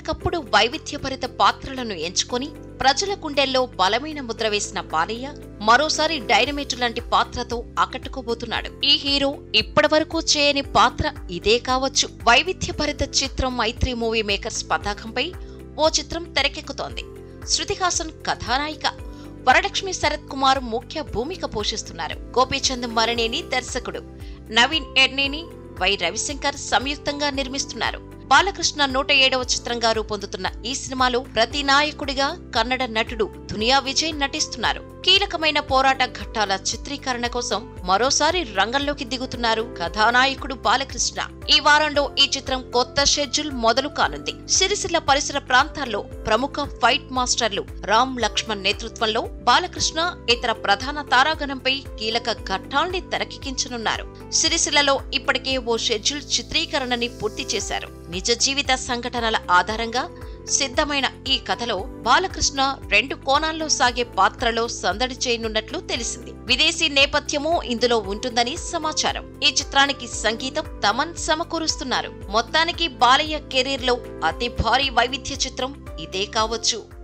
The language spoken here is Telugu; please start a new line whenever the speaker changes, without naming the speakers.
ఎప్పటికప్పుడు వైవిధ్యభరిత పాత్రలను ఎంచుకొని ప్రజల గుండెల్లో బలమైన ముద్ర వేసిన బాలయ్య మరోసారి డైనమేట్ లాంటి పాత్రతో ఆకట్టుకోబోతున్నాడు ఈ హీరో ఇప్పటివరకు చేయని పాత్ర ఇదే కావచ్చు వైవిధ్యభరిత చిత్రం మైత్రి మూవీ మేకర్స్ పతాకంపై ఓ చిత్రం తెరకెక్కుతోంది శృతిహాసన్ కథానాయిక వరలక్ష్మి శరత్ కుమార్ ముఖ్య భూమిక పోషిస్తున్నారు గోపీచంద్ మరణేని దర్శకుడు నవీన్ ఎర్నేని వై రవిశంకర్ సంయుక్తంగా నిర్మిస్తున్నారు బాలకృష్ణ నూట ఏడవ చిత్రంగా రూపొందుతున్న ఈ సినిమాలో ప్రతి నాయకుడిగా కన్నడ నటుడు దునియా విజయ్ నటిస్తున్నారు కీలకమైన పోరాట ఘట్టాల చిత్రీకరణ కోసం మరోసారి రంగంలోకి దిగుతున్నారు కథానాయకుడు బాలకృష్ణ ఈ వారంలో ఈ చిత్రం కొత్త షెడ్యూల్ మొదలు కానుంది సిరిసిల్ల పరిసర ప్రాంతాల్లో ప్రముఖ ఫైట్ మాస్టర్లు రామ్ లక్ష్మణ్ నేతృత్వంలో బాలకృష్ణ ఇతర ప్రధాన తారాగణంపై కీలక ఘట్టాల్ని తెరకెక్కించనున్నారు సిరిసిల్లలో ఇప్పటికే ఓ షెడ్యూల్ చిత్రీకరణని పూర్తి చేశారు నిజ జీవిత సంఘటనల ఆధారంగా సిద్ధమైన ఈ కథలో బాలకృష్ణ రెండు కోణాల్లో సాగే పాత్రలో సందడి చేయనున్నట్లు తెలిసింది విదేశీ నేపథ్యము ఇందులో ఉంటుందని సమాచారం ఈ చిత్రానికి సంగీతం తమన్ సమకూరుస్తున్నారు మొత్తానికి బాలయ్య కెరీర్ లో అతి భారీ వైవిధ్య చిత్రం ఇదే కావచ్చు